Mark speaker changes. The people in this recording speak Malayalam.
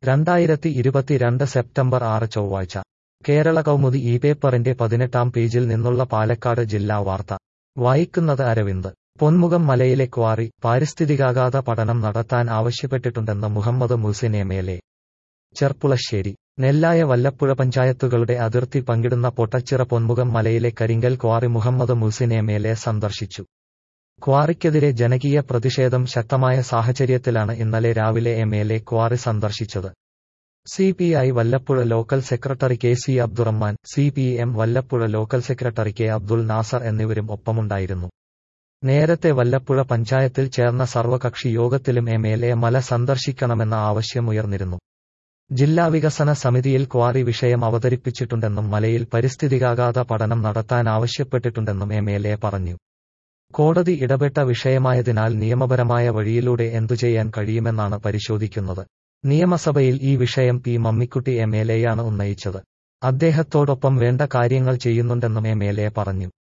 Speaker 1: രണ്ടായിരത്തി ഇരുപത്തിരണ്ട് സെപ്റ്റംബർ ആറ് ചൊവ്വാഴ്ച കേരള കൗമുദി ഈ പേപ്പറിന്റെ പതിനെട്ടാം പേജിൽ നിന്നുള്ള പാലക്കാട് ജില്ലാ വാർത്ത വായിക്കുന്നത് അരവിന്ദ് പൊന്മുഖം മലയിലെ ക്വാറി പാരിസ്ഥിതികാഘാത പഠനം നടത്താൻ ആവശ്യപ്പെട്ടിട്ടുണ്ടെന്ന് Muhammad Muhsin M L A Cherpulassery Nellaya Vallappuzha പഞ്ചായത്തുകളുടെ അതിർത്തി പങ്കിടുന്ന പൊട്ടച്ചിറ പൊന്മുഖം മലയിലെ കരിങ്കൽ quarry Muhammad Muhsin M L A സന്ദർശിച്ചു ക്വാറിക്കെതിരെ ജനകീയ പ്രതിഷേധം ശക്തമായ സാഹചര്യത്തിലാണ് ഇന്നലെ രാവിലെ എം എൽ എ ക്വാറി സന്ദർശിച്ചത് C P I Vallappuzha local secretary K C Abdurahman C P M Vallappuzha local secretary K Abdul Nasser എന്നിവരും ഒപ്പമുണ്ടായിരുന്നു നേരത്തെ വല്ലപ്പുഴ പഞ്ചായത്തിൽ ചേർന്ന സർവകക്ഷി യോഗത്തിലും എം എൽ എ മല സന്ദർശിക്കണമെന്ന ആവശ്യമുയർന്നിരുന്നു ജില്ലാ വികസന സമിതിയിൽ ക്വാറി വിഷയം അവതരിപ്പിച്ചിട്ടുണ്ടെന്നും മലയിൽ പരിസ്ഥിതികാഘാത പഠനം നടത്താൻ ആവശ്യപ്പെട്ടിട്ടുണ്ടെന്നും എം എൽ എ പറഞ്ഞു കോടതി ഇടപെട്ട വിഷയമായതിനാൽ നിയമപരമായ വഴിയിലൂടെ എന്തുചെയ്യാൻ കഴിയുമെന്നാണ് പരിശോധിക്കുന്നത് നിയമസഭയിൽ ഈ വിഷയം പി മമ്മിക്കുട്ടി എം എൽ എയാണ് ഉന്നയിച്ചത് അദ്ദേഹത്തോടൊപ്പം വേണ്ട കാര്യങ്ങൾ ചെയ്യുന്നുണ്ടെന്നും എം എൽ എ പറഞ്ഞു